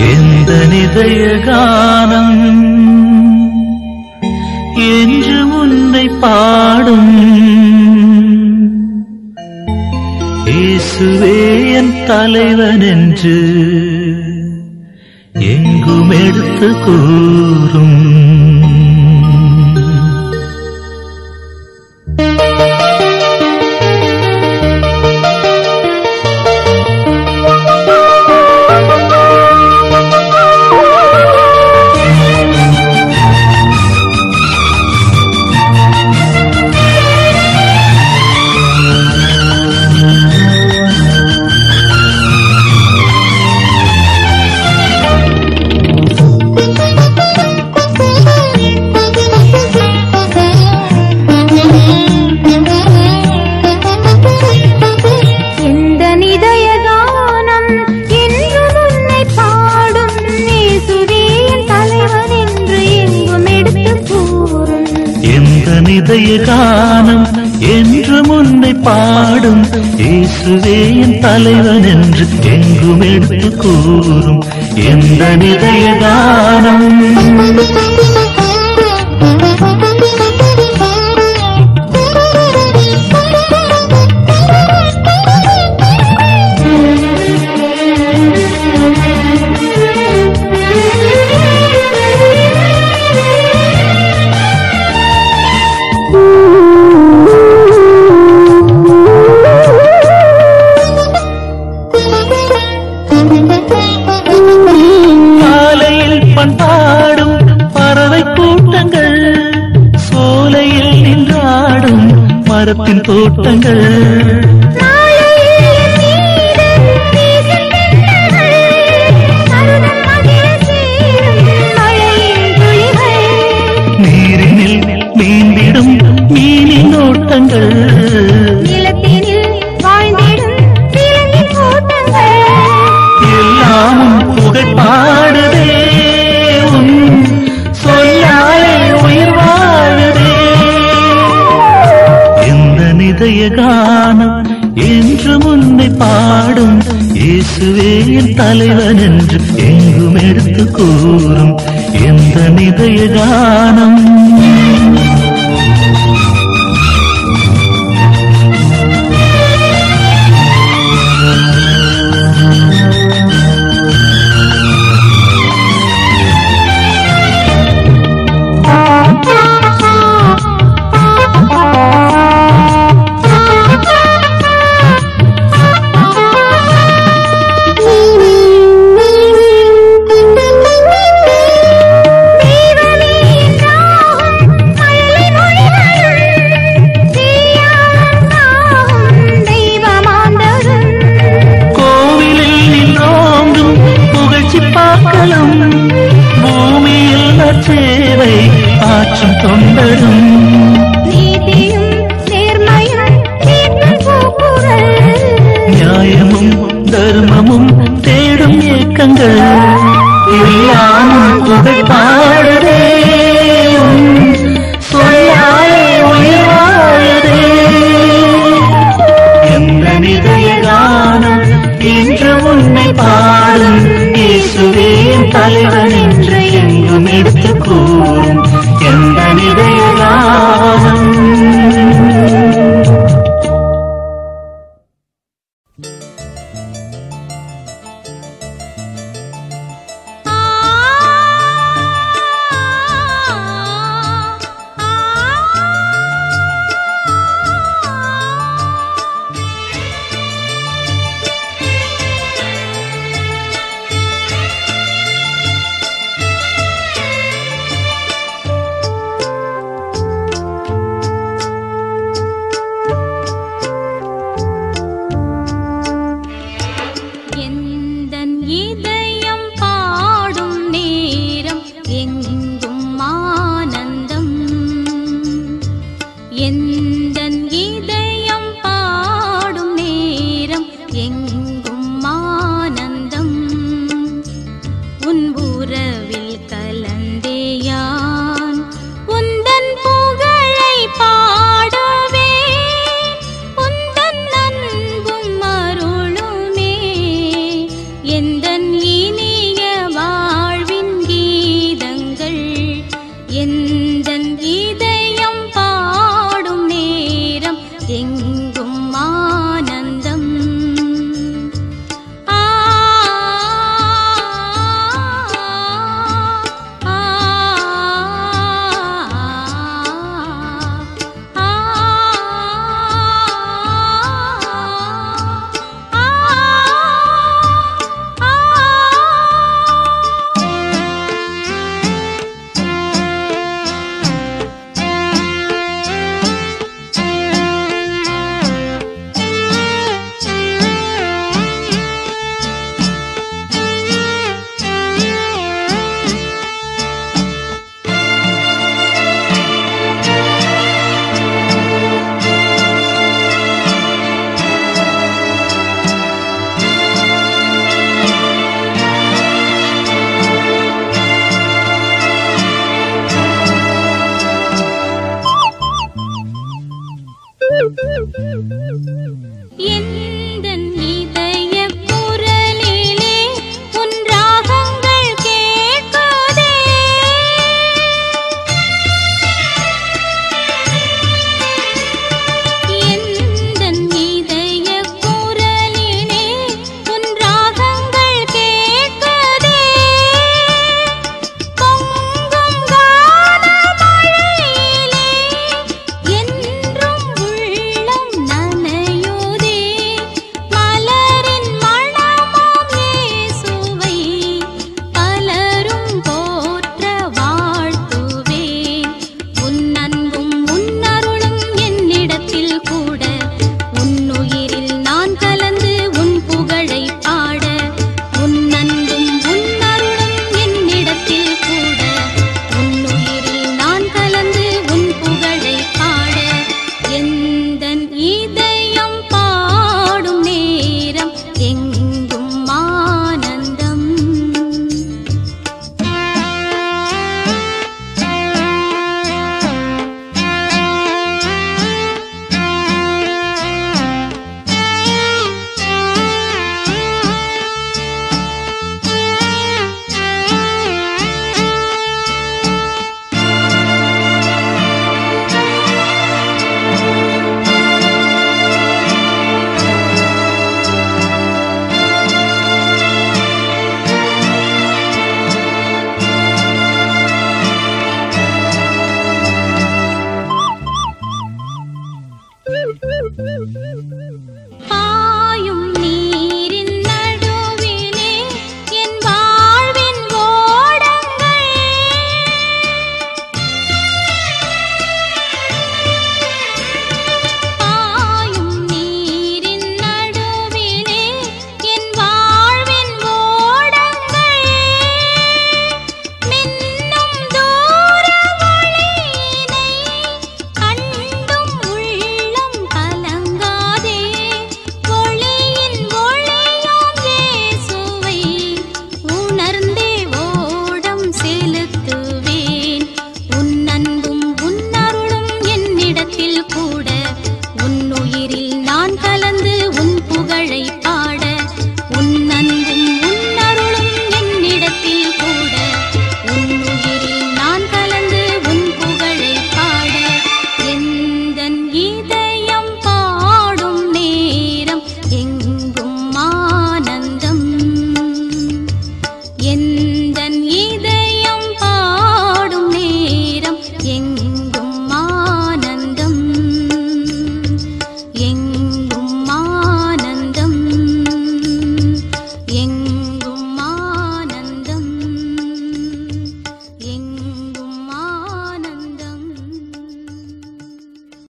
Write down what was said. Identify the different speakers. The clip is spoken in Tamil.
Speaker 1: எந்த நிதய கானம் என்று உன்னை பாடும் இயேசுவே என் தலைவன் என்று எங்கும் எடுத்து கூறும்
Speaker 2: எந்த நிதய கானம் என்றும் உன்னை பாடும் இயேசுவே என் தலைவன் என்று எங்கும் எடுத்து கூறும்
Speaker 1: எந்த நிதய கானம் என்று முன்னை பாடும் இயேசுவே என் தலைவன் என்று எங்கும் எடுத்து கூறும் எந்த நிதய கானம் காலையில் பண்பாடும் பறவை கூட்டங்கள் சோலையில் நின்றாடும் மரத்தின் தோட்டங்கள் நீரினில் நீந்திடும் மீனின் ஓட்டங்கள் எல்லாமும் புகழ் பாடுதே உன் சொல்லாலே உயிர் வாழுதே எந்த நிதய கானம் என்று முன்னை பாடும் இயேசுவே என் தலைவன் என்று எங்கும் எடுத்து கூறும் எந்த நிதய கானம் கோவிலில் நின்றோங்கும் புகழ்ச்சி பார்க்கலாம் பூமியில் நற்சேவை ஆற்றும் தொண்டரும் நியாயமும் தர்மமும் தேடும் இயக்கங்கள் எல்லாமும் புகழ் பாடுதே உன் சொல்லாலே உயிர் வாழுதே எந்த நிதய கானம் என்று உன்னை பாடும் இயேசுவே என் தலைவன் என்று எங்கும் எடுத்து கூறும் எந்த நிதய கானம்
Speaker 2: எந்தன் இதயம் பாடும் நேரம் எங்கும் ஆனந்தம் எந்தன் இதயம் பாடும் நேரம் எங்கும் ஆனந்தம் உன் உறவில் கலந்தேயான் உந்தன் புகழை பாடவே உந்தன் அன்பும் அருளுமே எந்தன் இனி